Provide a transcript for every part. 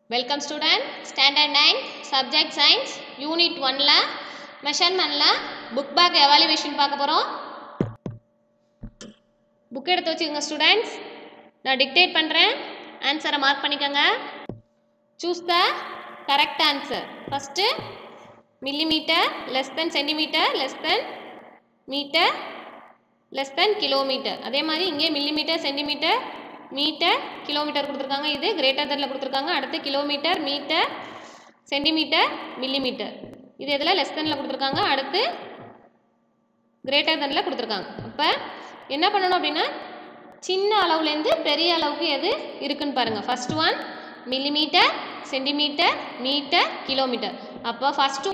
welcome student standard nine subject science unit ஒனில் மெஷர்மெண்ட்டில் book back evaluation பார்க்க போகிறோம் புக் எடுத்து வச்சுக்கோங்க ஸ்டூடெண்ட்ஸ் நான் டிக்டேட் பண்ணுறேன் ஆன்சரை மார்க் பண்ணிக்கோங்க choose the correct answer first millimetre less than centimetre less than metre less than kilometre அதே மாதிரி இங்கே மில்லிமீட்டர் சென்டிமீட்டர் மீட்டர் கிலோமீட்டர் கொடுத்துருக்காங்க இது கிரேட்டர் தனில் கொடுத்துருக்காங்க அடுத்து கிலோமீட்டர் மீட்டர் சென்டிமீட்டர் மில்லிமீட்டர் இது இதில் லெஸ் தெனில் கொடுத்துருக்காங்க அடுத்து கிரேட்டர் தனில் கொடுத்துருக்காங்க அப்போ என்ன பண்ணணும் அப்படின்னா சின்ன அளவுலேருந்து பெரிய அளவுக்கு எது இருக்குன்னு பாருங்கள் first one millimetre centimetre metre kilometre அப்போ ஃபஸ்ட்டு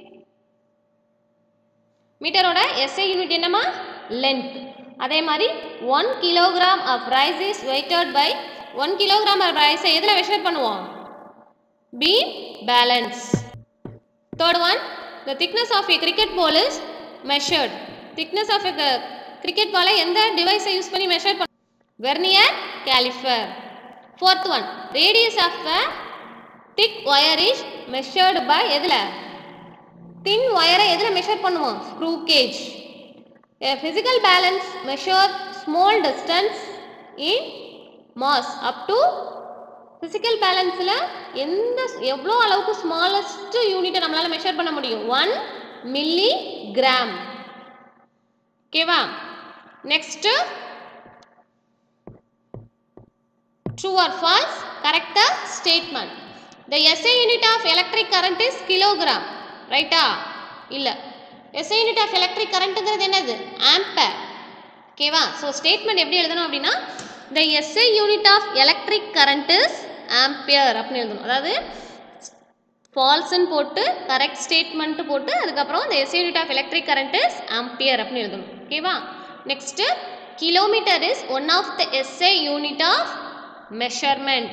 மீட்டரோட எஸ்ஐ யூனிட் என்னமா லென்த் அதே மாதிரி one kilogram of rice is weighted by one kilogram of ரைஸை எதில் மெஷர் பண்ணுவோம் beam balance third one the thickness of a cricket ball is measured thickness of a cricket பாலை எந்த டிவைஸை யூஸ் பண்ணி மெஷர் பண்ண vernier calliper fourth one radius of the thick wire is measured by எதில் தின் ஒயரை எதில் measure பண்ணுவோம் screw gauge physical balance measure small distance in mass up to physical பேலன்ஸில் எந்த எவ்வளோ அளவுக்கு ஸ்மாலஸ்ட் யூனிட்டை நம்மளால் மெஷர் பண்ண முடியும் ஒன் மில்லி கிராம் ஓகேவா next true or false correct statement the SI unit of electric current is kilogram ரைட்டா இல்லை எஸ்ஐ யூனிட் ஆஃப் எலக்ட்ரிக் கரண்ட்டுங்கிறது என்னது ஆம்பர் ஓகேவா ஸோ ஸ்டேட்மெண்ட் எப்படி எழுதணும் அப்படின்னா the SI unit of electric current is ampere அப்படின்னு எழுதணும் அதாவது ஃபால்ஸ்ன்னு போட்டு கரெக்ட் ஸ்டேட்மெண்ட்டு போட்டு அதுக்கப்புறம் இந்த SI unit of electric current is ampere அப்படின்னு எழுதணும் ஓகேவா next kilometre is one of the SI unit of measurement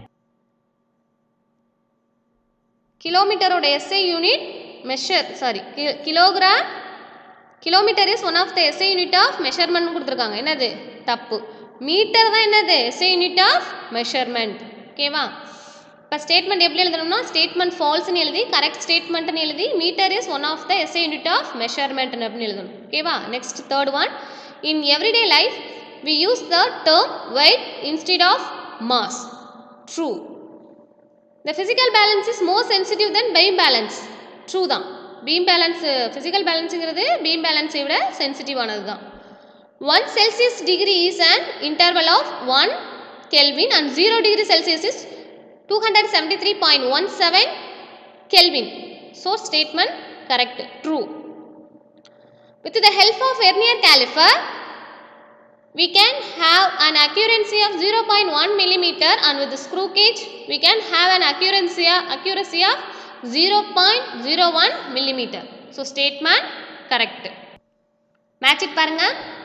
கிலோமீட்டரோட SI unit measure sorry kilogram kilometre is one of the SI unit of measurement கொடுத்துருக்காங்க என்னது தப்பு metre தான் என்னது SI unit of measurement ஓகேவா இப்போ ஸ்டேட்மெண்ட் எப்படி எழுதணும்னா ஸ்டேட்மெண்ட் ஃபால்ஸ்னு எழுதி கரெக்ட் ஸ்டேட்மெண்ட்னு எழுதி metre is one of the SI unit of measurement அப்படின்னு எழுதணும் ஓகேவா next third one in everyday life we use the term weight instead of mass true the physical balance is more sensitive than beam balance true தான் beam balance physical பேலன்ஸுங்கிறது beam பேலன்ஸை விட சென்சிட்டிவானது தான் one Celsius degree is and interval of one kelvin and zero degree Celsius is two hundred seventy three point one seven kelvin so statement correct true with the help of vernier calliper we can have an accuracy of 0.1 millimeter and with the screw gauge we can have an accuracy accuracy of 0.01 millimeter so statement correct match it பாருங்க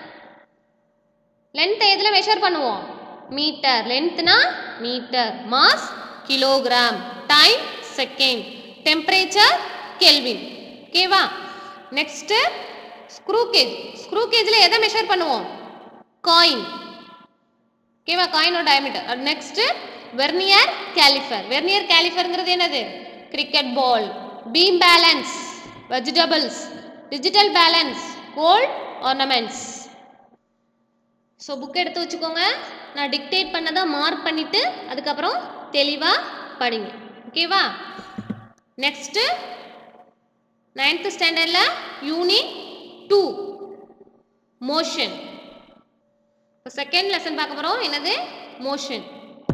length எதில் measure பண்ணுவோம் metre லென்த்னா metre mass kilogram time second temperature kelvin ஓகேவா next screw gauge screw கேஜில் எதை measure பண்ணுவோம் coin ஓகேவா காயினோட diameter next vernier calliper vernier கேலிஃபருங்கிறது என்னது cricket ball beam balance vegetables digital balance gold ornaments so book எடுத்து வச்சுக்கோங்க நான் டிக்டேட் பண்ணதை மார்க் பண்ணிவிட்டு அதுக்கப்புறம் தெளிவாக படிங்க ஓகேவா நெக்ஸ்ட்டு நைன்த்து ஸ்டாண்டர்டில் யூனிட் டூ மோஷன் இப்போ செகண்ட் லெசன் பார்க்க போகிறோம் என்னது மோஷன்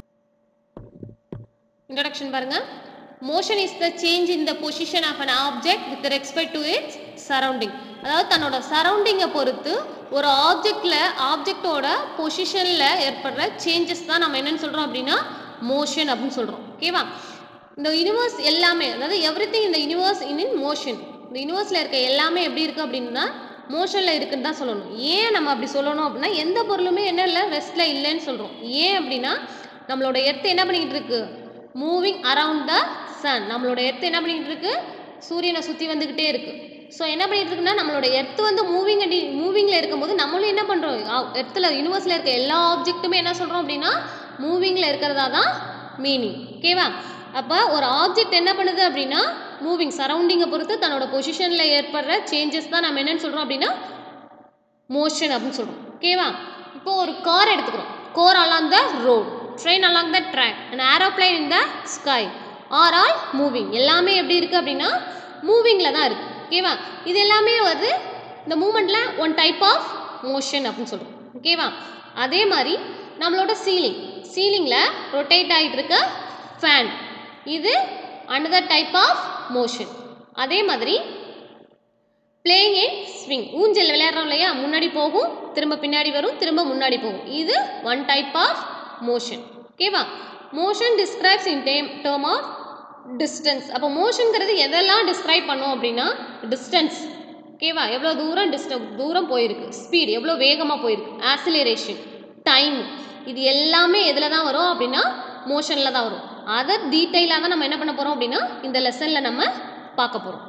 இன்ட்ரடக்ஷன் பாருங்க motion is the change in the position of an object with respect to its surrounding அதாவது தன்னோட சரௌண்டிங்கை பொறுத்து ஒரு ஆப்ஜெக்டில் ஆப்ஜெக்டோட பொசிஷனில் ஏற்படுற சேஞ்சஸ் தான் நம்ம என்னென்னு சொல்கிறோம் அப்படின்னா மோஷன் அப்படின்னு சொல்கிறோம் ஓகேவா இந்த யூனிவர்ஸ் எல்லாமே அதாவது எவ்ரி திங் இந்த யூனிவர்ஸ் இன் இன் மோஷன் இந்த யூனிவர்ஸில் இருக்க எல்லாமே எப்படி இருக்குது அப்படின்னா மோஷனில் இருக்குன்னு தான் சொல்லணும் ஏன் நம்ம அப்படி சொல்லணும் அப்படின்னா எந்த பொருளுமே என்ன இல்லை ரெஸ்ட்டில் இல்லைன்னு சொல்கிறோம் ஏன் அப்படின்னா நம்மளோட எர்த்து என்ன பண்ணிக்கிட்டு இருக்கு மூவிங் அரவுண்ட் த சன் நம்மளோட எர்த்து என்ன பண்ணிக்கிட்டு இருக்கு சூரியனை சுற்றி வந்துக்கிட்டே இருக்கு ஸோ என்ன பண்ணிட்டு இருக்குன்னா நம்மளோட எர்த்து வந்து மூவிங் அடி மூவிங்கில் இருக்கும்போது நம்மளும் என்ன பண்ணுறோம் எர்த்தில் யூனிவர்ஸில் இருக்க எல்லா ஆப்ஜெக்ட்டுமே என்ன சொல்கிறோம் அப்படின்னா மூவிங்கில் இருக்கிறதா தான் மீனிங் ஓகேவா அப்போ ஒரு ஆப்ஜெக்ட் என்ன பண்ணுது அப்படின்னா மூவிங் சரௌண்டிங்கை பொறுத்து தன்னோட பொசிஷனில் ஏற்படுற சேஞ்சஸ் தான் நம்ம என்னன்னு சொல்கிறோம் அப்படின்னா மோஷன் அப்படின்னு சொல்கிறோம் ஓகேவா இப்போ ஒரு கார் எடுத்துக்கிறோம் car along the road train along the track and aeroplane in the sky are all moving எல்லாமே எப்படி இருக்குது அப்படின்னா மூவிங்கில் தான் இருக்குது ஓகேவா இது எல்லாமே வந்து இந்த மூமெண்ட்டில் ஒன் டைப் ஆஃப் மோஷன் அப்படின்னு சொல்கிறோம் ஓகேவா அதே மாதிரி நம்மளோட சீலிங் சீலிங்கில் ரொட்டேட் ஆகிட்டு இருக்க ஃபேன் இது அனதர் டைப் ஆஃப் மோஷன் அதே மாதிரி பிளேயிங் இன் ஸ்விங் ஊஞ்சல் விளையாடுறோம் இல்லையா முன்னாடி போகும் திரும்ப பின்னாடி வரும் திரும்ப முன்னாடி போகும் இது ஒன் டைப் ஆஃப் மோஷன் ஓகேவா motion describes in term term of distance அப்போ மோஷனுங்கிறது எதெல்லாம் டிஸ்கிரைப் பண்ணோம் அப்படின்னா டிஸ்டன்ஸ் ஓகேவா எவ்வளோ தூரம் டிஸ்ட தூரம் போயிருக்கு ஸ்பீட் எவ்வளோ வேகமாக போயிருக்கு ஆசிலரேஷன் டைம் இது எல்லாமே எதில் தான் வரும் அப்படின்னா மோஷனில் தான் வரும் அதை டீட்டெயிலாக தான் நம்ம என்ன பண்ண போகிறோம் அப்படின்னா இந்த லெசனில் நம்ம பார்க்க போகிறோம்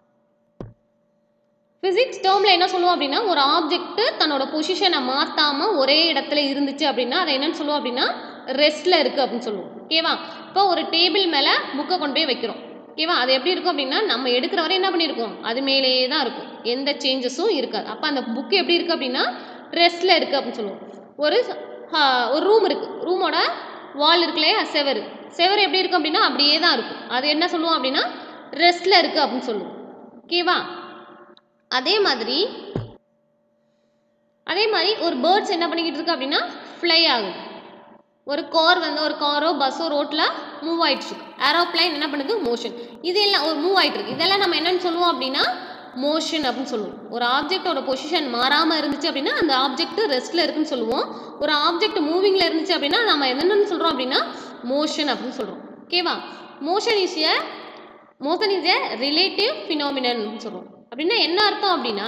ஃபிசிக்ஸ் டேர்மில் என்ன சொல்லுவோம் அப்படின்னா ஒரு ஆப்ஜெக்ட் தன்னோட பொசிஷனை மாற்றாமல் ஒரே இடத்துல இருந்துச்சு அப்படின்னா அதை என்னன்னு சொல்லுவோம் அப்படின்னா ரெஸ்ட்டில் இருக்குது அப்படின்னு சொல்லுவோம் ஓகேவா இப்போ ஒரு டேபிள் மேலே புக்கை கொண்டு போய் வைக்கிறோம் ஓகேவா அது எப்படி இருக்கும் அப்படின்னா நம்ம எடுக்கிற வரை என்ன பண்ணியிருக்கோம் அது மேலேயே தான் இருக்கும் எந்த சேஞ்சஸும் இருக்காது அப்போ அந்த புக்கு எப்படி இருக்குது அப்படின்னா ரெஸ்ட்டில் இருக்குது அப்படின்னு சொல்லுவோம் ஒரு ஒரு ரூம் இருக்குது ரூமோட வால் இருக்குல்லையா செவரு செவரு எப்படி இருக்கும் அப்படின்னா அப்படியே தான் இருக்கும் அது என்ன சொல்லுவோம் அப்படின்னா ரெஸ்ட்டில் இருக்குது அப்படின்னு சொல்லுவோம் ஓகேவா அதே மாதிரி அதே மாதிரி ஒரு பேர்ட்ஸ் என்ன பண்ணிக்கிட்டு இருக்கு அப்படின்னா ஃப்ளை ஆகுது ஒரு கார் வந்து ஒரு காரோ பஸ்ஸோ ரோட்டில் மூவ் ஆகிட்டு இருக்கு ஏரோப்ளைன் என்ன பண்ணுது மோஷன் இது எல்லாம் ஒரு மூவ் ஆகிட்டு இருக்கு இதெல்லாம் நம்ம என்னன்னு சொல்லுவோம் அப்படின்னா மோஷன் அப்படின்னு சொல்லுவோம் ஒரு ஆப்ஜெக்டோட பொசிஷன் மாறாமல் இருந்துச்சு அப்படின்னா அந்த ஆப்ஜெக்ட் ரெஸ்ட்டில் இருக்குன்னு சொல்லுவோம் ஒரு ஆப்ஜெக்ட் மூவிங்கில் இருந்துச்சு அப்படின்னா நம்ம என்னென்னு சொல்கிறோம் அப்படின்னா மோஷன் அப்படின்னு சொல்கிறோம் ஓகேவா motion is a motion is a relative phenomenon சொல்கிறோம் அப்படின்னா என்ன அர்த்தம் அப்படின்னா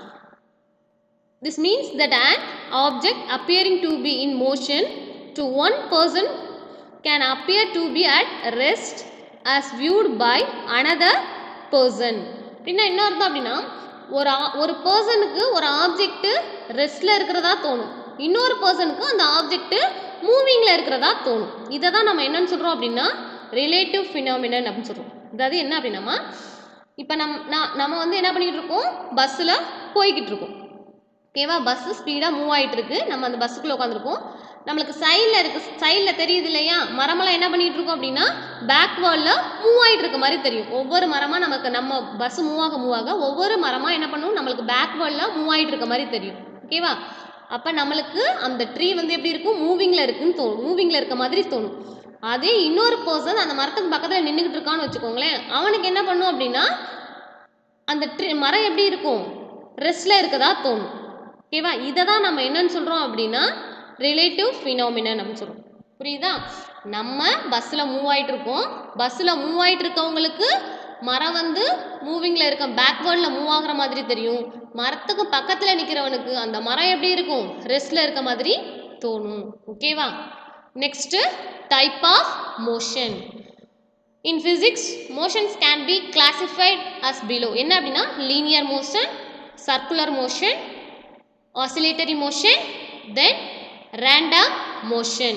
this means that an object appearing to be in motion to one person can appear to be at rest as viewed by another person அப்படின்னா என்ன அர்த்தம் அப்படின்னா ஒரு ஆ- ஒரு பர்சனுக்கு ஒரு ஆப்ஜெக்ட் ரெஸ்ட்ல இருக்கிறதா தோணும் இன்னொரு பர்சனுக்கு அந்த ஆப்ஜெக்ட் மூவிங்கில் இருக்கிறதா தோணும் இதை தான் நம்ம என்னன்னு சொல்கிறோம் அப்படின்னா ரிலேட்டிவ் ஃபினாமினன் அப்படின்னு சொல்கிறோம் அதாவது என்ன அப்படின்னா இப்போ நம் நான் நம்ம வந்து என்ன பண்ணிக்கிட்டு இருக்கோம் பஸ்ஸில் போய்கிட்டு இருக்கோம் ஓகேவா பஸ்ஸு ஸ்பீடாக மூவ் ஆகிட்டு இருக்கு நம்ம அந்த பஸ்ஸுக்குள்ளே உட்காந்துருக்கோம் நம்மளுக்கு சைடில் இருக்கு சைடில் தெரியுது இல்லையா மரமெல்லாம் என்ன பண்ணிட்டு இருக்கோம் அப்படின்னா பேக்வேர்டில் மூவ் ஆகிட்டு இருக்க மாதிரி தெரியும் ஒவ்வொரு மரமாக நமக்கு நம்ம பஸ் மூவ் ஆக மூவ் ஆக ஒவ்வொரு மரமாக என்ன பண்ணும் நம்மளுக்கு பேக்வேர்டில் மூவ் ஆகிட்டு இருக்க மாதிரி தெரியும் ஓகேவா அப்போ நம்மளுக்கு அந்த ட்ரீ வந்து எப்படி இருக்கும் மூவிங்கில் இருக்குன்னு தோணும் மூவிங்கில் இருக்க மாதிரி தோணும் அதே இன்னொரு பர்சன் அந்த மரத்துக்கு பக்கத்தில் நின்றுக்கிட்டு இருக்கான்னு வச்சுக்கோங்களேன் அவனுக்கு என்ன பண்ணும் அப்படின்னா அந்த ட்ரீ மரம் எப்படி இருக்கும் ரெஸ்டில் இருக்கதா தோணும் ஓகேவா இதை தான் நம்ம என்னன்னு சொல்கிறோம் அப்படின்னா ரிலேட்டிவ் ஃபினாமினன் அப்படின்னு சொல்கிறோம் புரியுதா நம்ம பஸ்ஸில் மூவ் ஆயிட்டு இருக்கோம் பஸ்ஸில் மூவ் ஆயிட்டு இருக்கவங்களுக்கு மரம் வந்து மூவிங்கில் இருக்க பேக்வேர்டில் மூவ் ஆகுற மாதிரி தெரியும் மரத்துக்கு பக்கத்தில் நிற்கிறவனுக்கு அந்த மரம் எப்படி இருக்கும் ரெஸ்டில் இருக்க மாதிரி தோணும் ஓகேவா next type of motion in physics motions can be classified as below என்ன அப்படின்னா linear motion circular motion oscillatory motion then random motion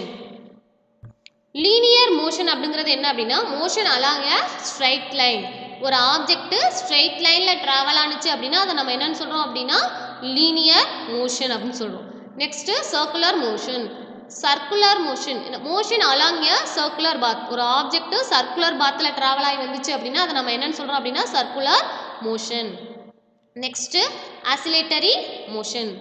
linear motion அப்படிங்கிறது என்ன அப்படின்னா motion along a straight line ஒரு ஆப்ஜெக்ட் ஸ்ட்ரைட் லைனில் ட்ராவல் ஆனுச்சு அப்படின்னா அதை நம்ம என்னன்னு சொல்கிறோம் அப்படின்னா லீனியர் மோஷன் அப்படின்னு சொல்கிறோம் next circular motion circular motion motion along a circular path ஒரு ஆப்ஜெக்ட் சர்க்குலர் பாத்தில் ட்ராவல் ஆகி வந்துச்சு அப்படின்னா அதை நம்ம என்னன்னு சொல்கிறோம் அப்படின்னா circular motion next oscillatory motion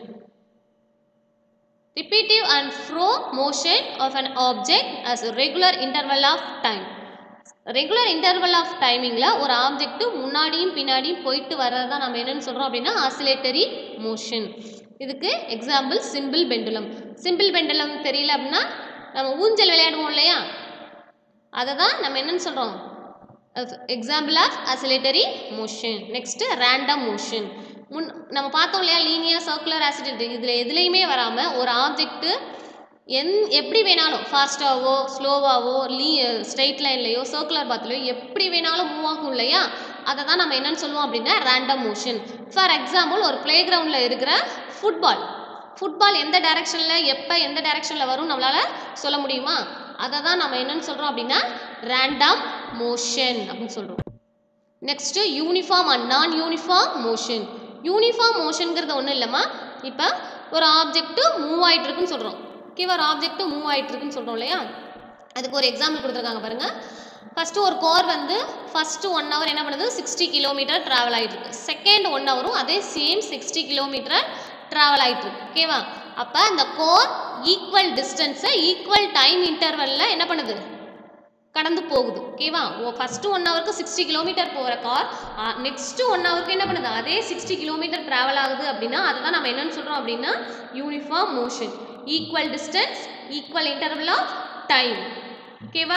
repeative and fro motion of an object as a regular interval of time regular interval of டைமிங்கில் ஒரு ஆப்ஜெக்ட் முன்னாடியும் பின்னாடியும் போயிட்டு வர்றது தான் நம்ம என்னன்னு சொல்கிறோம் அப்படின்னா ஆசிலேட்டரி மோஷன் இதுக்கு example simple pendulum simple pendulum தெரியல அப்படின்னா நம்ம ஊஞ்சல் விளையாடுவோம் இல்லையா அதை தான் நம்ம என்னன்னு சொல்கிறோம் example of oscillatory motion next random motion முன் நம்ம பார்த்தோம் இல்லையா லீனியர் சர்க்குலர் ஆசிலேட்டரி இதில் எதுலேயுமே வராமல் ஒரு ஆப்ஜெக்ட்டு எந் எப்படி வேணாலும் ஃபாஸ்ட்டாவோ ஸ்லோவாவோ லீ ஸ்ட்ரெயிட் லைன்லையோ சர்க்குலர் பாத்லையோ எப்படி வேணாலும் மூவ் ஆகும் இல்லையா அதை தான் நம்ம என்னன்னு சொல்லுவோம் அப்படின்னா ரேண்டம் மோஷன் ஃபார் எக்ஸாம்பிள் ஒரு ப்ளே கிரவுண்டில் இருக்கிற ஃபுட்பால் ஃபுட்பால் எந்த டைரெக்ஷனில் எப்போ எந்த டைரெக்ஷனில் வரும் நம்மளால் சொல்ல முடியுமா அதை தான் நம்ம என்னன்னு சொல்கிறோம் அப்படின்னா ரேண்டம் மோஷன் அப்படின்னு சொல்கிறோம் next uniform and non uniform motion uniform மோஷனுங்கிறது ஒன்றும் இல்லைம்மா இப்போ ஒரு ஆப்ஜெக்ட்டு மூவ் ஆயிட்டு இருக்குன்னு சொல்கிறோம் ஓகேவா ஒரு ஆப்ஜெக்ட்டு மூவ் ஆயிட்டு இருக்குன்னு சொல்கிறோம் இல்லையா அதுக்கு ஒரு எக்ஸாம்பிள் கொடுத்துருக்காங்க பாருங்கள் ஃபஸ்ட்டு ஒரு கார் வந்து ஃபஸ்ட்டு ஒன் ஹவர் என்ன பண்ணுது சிக்ஸ்டி கிலோமீட்டர் ட்ராவல் ஆகிட்டு இருக்கு செகண்ட் ஒன் ஹவரும் அதே சேம் சிக்ஸ்டி கிலோமீட்டர் ட்ராவல் ஆகிட்டு இருக்கு ஓகேவா அப்போ அந்த கோர் ஈக்குவல் டிஸ்டன்ஸை ஈக்குவல் டைம் இன்டர்வலில் என்ன பண்ணுது கடந்து போகுது ஓகேவா ஓ ஃபஸ்ட்டு ஒன் ஹவருக்கு சிக்ஸ்டி கிலோமீட்டர் போகிற கார் நெக்ஸ்ட்டு ஒன் ஹவருக்கு என்ன பண்ணுது அதே சிக்ஸ்டி கிலோமீட்டர் ட்ராவல் ஆகுது அப்படின்னா அதை தான் நம்ம என்னன்னு சொல்கிறோம் அப்படின்னா uniform motion equal distance equal interval of time ஓகேவா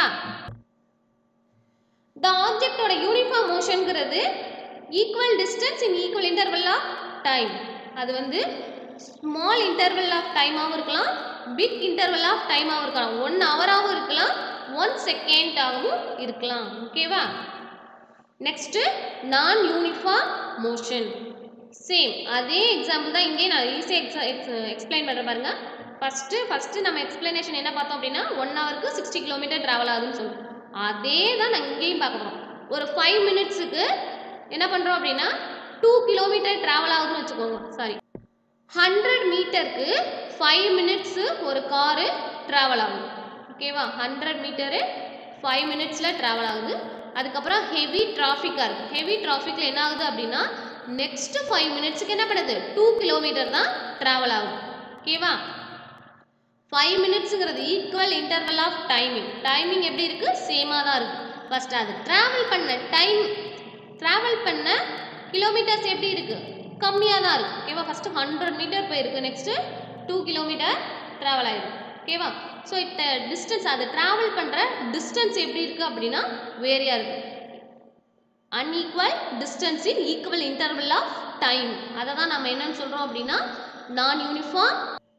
த ஆப்ஜெக்டோட யூனிஃபார்ம் மோஷனுங்கிறது equal distance in equal interval of time அது வந்து ஸ்மால் இன்டர்வல் ஆஃப் டைமாகவும் இருக்கலாம் பிக் இன்டர்வல் ஆஃப் டைமாகவும் இருக்கலாம் ஒன் ஹவராகவும் இருக்கலாம் ஒன் செகண்டாகவும் இருக்கலாம் ஓகேவா next non uniform motion same அதே எக்ஸாம்பிள் தான் இங்கே நான் ஈஸியாக எக்ஸா எக்ஸ் எக்ஸ்பிளைன் பண்ணுற பாருங்க ஃபஸ்ட்டு ஃபஸ்ட்டு நம்ம எக்ஸ்ப்ளனேஷன் என்ன பார்த்தோம் அப்படின்னா ஒன் ஹவருக்கு சிக்ஸ்டி கிலோமீட்டர் ட்ராவல் ஆகுதுன்னு சொல்லுவோம் அதே தான் நாங்கள் இங்கேயும் பார்க்க போகிறோம் ஒரு ஃபைவ் மினிட்ஸுக்கு என்ன பண்ணுறோம் அப்படின்னா டூ கிலோமீட்டர் ட்ராவல் ஆகுதுன்னு வச்சுக்கோங்க சாரி ஹண்ட்ரட் மீட்டருக்கு ஃபைவ் மினிட்ஸு ஒரு காரு ட்ராவல் ஆகுது ஓகேவா ஹண்ட்ரட் மீட்டரு ஃபைவ் மினிட்ஸில் ட்ராவல் ஆகுது அதுக்கப்புறம் ஹெவி டிராஃபிக்காக இருக்குது ஹெவி டிராஃபிக்கில் என்ன ஆகுது அப்படின்னா நெக்ஸ்ட்டு ஃபைவ் மினிட்ஸுக்கு என்ன பண்ணுது டூ கிலோமீட்டர் தான் ட்ராவல் ஆகும் ஓகேவா ஃபைவ் மினிட்ஸுங்கிறது equal interval of timing timing எப்படி இருக்குது சேமாக தான் இருக்குது ஃபஸ்ட்டு அது ட்ராவல் பண்ண டைம் ட்ராவல் பண்ண கிலோமீட்டர்ஸ் எப்படி இருக்குது கம்மியாக தான் இருக்குது ஓகேவா ஃபஸ்ட்டு ஹண்ட்ரட் மீட்டர் போயிருக்கு நெக்ஸ்ட்டு டூ கிலோமீட்டர் ட்ராவல் ஆயிருக்கு ஓகேவா ஸோ இத்த டிஸ்டன்ஸ் அது ட்ராவல் பண்ணுற டிஸ்டன்ஸ் எப்படி இருக்குது அப்படின்னா வேரியாக இருக்குது unequal distance in equal interval of time அதை தான் நம்ம என்னன்னு சொல்கிறோம் அப்படின்னா non uniform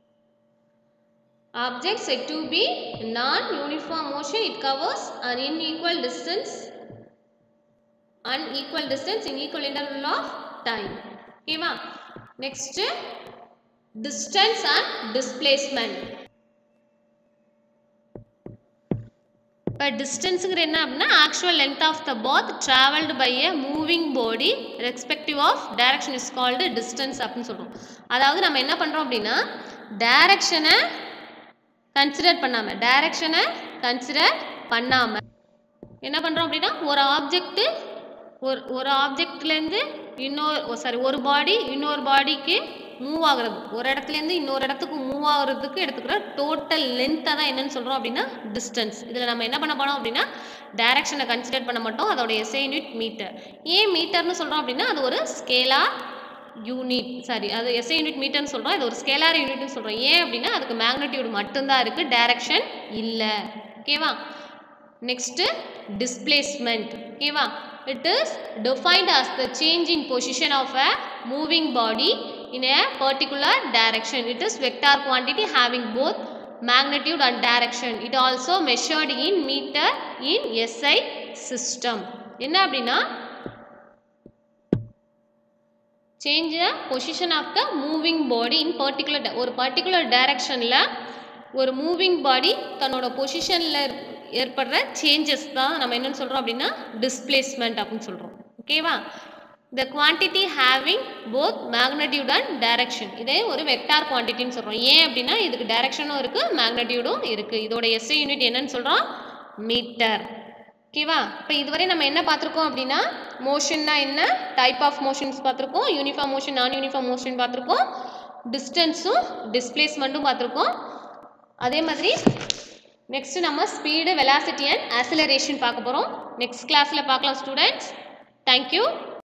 object said to be non-uniform motion it covers an unequal distance unequal distance in equal interval of time ஓகேவா நெக்ஸ்ட் distance and displacement இப்போ டிஸ்டன்ஸுங்கிற என்ன அப்படின்னா actual length of the path travelled by a moving body respective of direction is called distance அப்படின்னு சொல்கிறோம் அதாவது நம்ம என்ன பண்ணுறோம் அப்படின்னா டைரக்ஷனை கன்சிடர் பண்ணாமல் டைரக்ஷனை கன்சிடர் பண்ணாமல் என்ன பண்ணுறோம் அப்படின்னா ஒரு ஆப்ஜெக்ட்டு ஒரு ஒரு ஆப்ஜெக்ட்லேருந்து இன்னொரு சாரி ஒரு பாடி இன்னொரு பாடிக்கு மூவ் ஆகுறது ஒரு இடத்துலேருந்து இன்னொரு இடத்துக்கு மூவ் ஆகுறதுக்கு எடுத்துக்கிற டோட்டல் லென்த்தை தான் என்னன்னு சொல்கிறோம் அப்படின்னா டிஸ்டன்ஸ் இதில் நம்ம என்ன பண்ண போனோம் அப்படின்னா டைரக்ஷனை கன்சிடர் பண்ண மாட்டோம் அதோட எஸ்ஐ யூனிட் மீட்டர் ஏன் மீட்டர்னு சொல்கிறோம் அப்படின்னா அது ஒரு ஸ்கேலார் யூனிட் சாரி அது எஸ்ஐ யூனிட் மீட்டர்னு சொல்கிறோம் இது ஒரு ஸ்கேலார் யூனிட்னு சொல்கிறோம் ஏன் அப்படின்னா அதுக்கு மேக்னட்யூட் மட்டும்தான் இருக்குது டைரக்ஷன் இல்லை ஓகேவா நெக்ஸ்ட்டு டிஸ்பிளேஸ்மெண்ட் ஓகேவா it is defined as the change in position of a moving body in a particular direction it is vector quantity having both magnitude and direction it also measured in meter in SI system என்ன அப்படின்னா change the position of the moving body in particular ஒரு particular டைரக்ஷனில் ஒரு moving body தன்னோட பொசிஷனில் ஏற்படுற changes தான் நம்ம என்னன்னு சொல்கிறோம் அப்படின்னா டிஸ்பிளேஸ்மெண்ட் அப்படின்னு சொல்கிறோம் ஓகேவா the quantity having both magnitude and direction இதே ஒரு வெக்டார் குவான்டிட்டின்னு சொல்கிறோம் ஏன் அப்படின்னா இதுக்கு டைரக்ஷனும் இருக்குது மேக்னட்யூடும் இருக்குது இதோட எஸ்ஐ யூனிட் என்னன்னு சொல்கிறோம் மீட்டர் ஓகேவா இப்போ இதுவரை நம்ம என்ன பார்த்துருக்கோம் அப்படின்னா மோஷன்னா என்ன டைப் ஆஃப் மோஷன்ஸ் பார்த்துருக்கோம் uniform motion non uniform motion பார்த்துருக்கோம் டிஸ்டன்ஸும் டிஸ்பிளேஸ்மெண்ட்டும் பார்த்துருக்கோம் அதே மாதிரி நெக்ஸ்ட் நம்ம ஸ்பீடு வெலாசிட்டி அண்ட் ஆசிலரேஷன் பார்க்க போகிறோம் நெக்ஸ்ட் கிளாஸில் பார்க்கலாம் ஸ்டூடெண்ட்ஸ் தேங்க்யூ